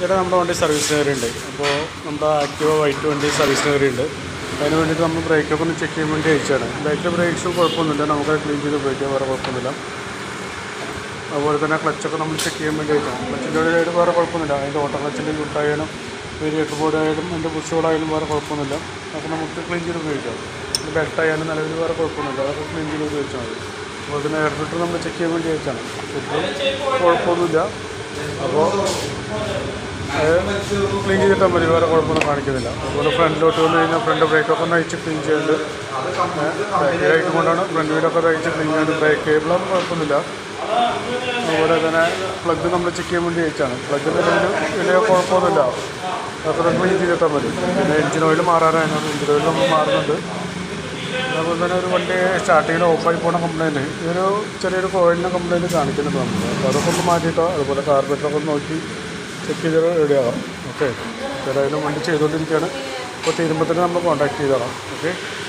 ഇവിടെ നമ്മുടെ വണ്ടി സർവീസിന് കയറിയുണ്ട് അപ്പോൾ നമ്മുടെ ആക്റ്റീവ വൈറ്റ് വണ്ടി സർവീസിന് കയറിയുണ്ട് അതിന് വേണ്ടിയിട്ട് നമ്മൾ ബ്രേക്കൊക്കെ ഒന്ന് ചെക്ക് ചെയ്യാൻ വേണ്ടി അയച്ചാണ് ബാക്കിലെ ബ്രേക്സും കുഴപ്പമൊന്നുമില്ല നമുക്ക് ക്ലീൻ ചെയ്ത് ഉപയോഗിക്കാം വേറെ കുഴപ്പമൊന്നുമില്ല അതുപോലെ തന്നെ ക്ലച്ചൊക്കെ നമ്മൾ ചെക്ക് ചെയ്യാൻ വേണ്ടി അയച്ചാണ് ക്ലച്ചിൻ്റെ ഉള്ളിലായിട്ട് വേറെ കുഴപ്പമൊന്നുമില്ല അതിൻ്റെ ഓട്ടോ ക്ലച്ചിൻ്റെ ചുട്ടായാലും വേരിയേറ്റർ ബോർഡ് ആയാലും അതിൻ്റെ ബുഷുകളായാലും വേറെ കുഴപ്പമൊന്നുമില്ല അതൊക്കെ നമുക്ക് ക്ലീൻ ചെയ്ത് ഉപയോഗിക്കാം ബെൽറ്റ് ആയാലും നിലവിൽ വേറെ കുഴപ്പമൊന്നുമില്ല അതൊക്കെ ക്ലീൻ ചെയ്ത് ഉപയോഗിച്ചാൽ മതി അതുപോലെ തന്നെ എയർ ഫിൽറ്റർ നമ്മൾ ചെക്ക് ചെയ്യാൻ വേണ്ടി അയച്ചാണ് ഫിൽറ്റർ കുഴപ്പമൊന്നുമില്ല അപ്പോൾ ക്ലീൻ ചെയ്തിട്ടാൽ മതി വേറെ കുഴപ്പമൊന്നും കാണിക്കുന്നില്ല അതുപോലെ ഫ്രണ്ടിലോട്ട് വന്നു കഴിഞ്ഞാൽ ഫ്രണ്ട് ബ്രേക്കൊക്കെ ഒന്ന് അയച്ച് ക്ലീൻ ചെയ്യുന്നുണ്ട് ബാക്കിലായിട്ട് കൊണ്ടാണ് ഫ്രണ്ട് വീലൊക്കെ അയച്ച് ക്ലീൻ ചെയ്യുന്നുണ്ട് ബ്രേക്ക് കേബിളൊന്നും കുഴപ്പമൊന്നുമില്ല അതുപോലെ തന്നെ പ്ലഗ് നമ്മൾ ചെക്ക് ചെയ്യാൻ വേണ്ടി അയച്ചാണ് പ്ലഗിൻ്റെ വലിയ കുഴപ്പമൊന്നുമില്ല അത്ര ക്ലീൻ ചെയ്തിട്ടാൽ മതി പിന്നെ എഞ്ചിൻ ഓയിൽ മാറാനാണ് എഞ്ചിൻ ഓയിൽ നമ്മൾ മാറുന്നുണ്ട് അതുപോലെ തന്നെ ഒരു വണ്ടി സ്റ്റാർട്ടിങ്ങിൽ ഓഫായി പോണ കംപ്ലയിൻറ്റ് ഇതൊരു ചെറിയൊരു കോയിലിൻ്റെ കംപ്ലയിൻറ്റ് കാണിക്കുന്നുണ്ട് നമുക്ക് അപ്പോൾ അതൊക്കെ ഒന്ന് മാറ്റിയിട്ടോ അതുപോലെ കാർബറേറ്ററൊക്കെ ഒന്ന് നോക്കി ചെക്ക് ചെയ്ത് റെഡിയാകാം ഓക്കെ ഏതായാലും വണ്ടി ചെയ്തുകൊണ്ടിരിക്കുകയാണ് അപ്പോൾ തീരുമ്പോൾ തന്നെ നമ്മൾ കോൺടാക്ട് ചെയ്തോളാം ഓക്കെ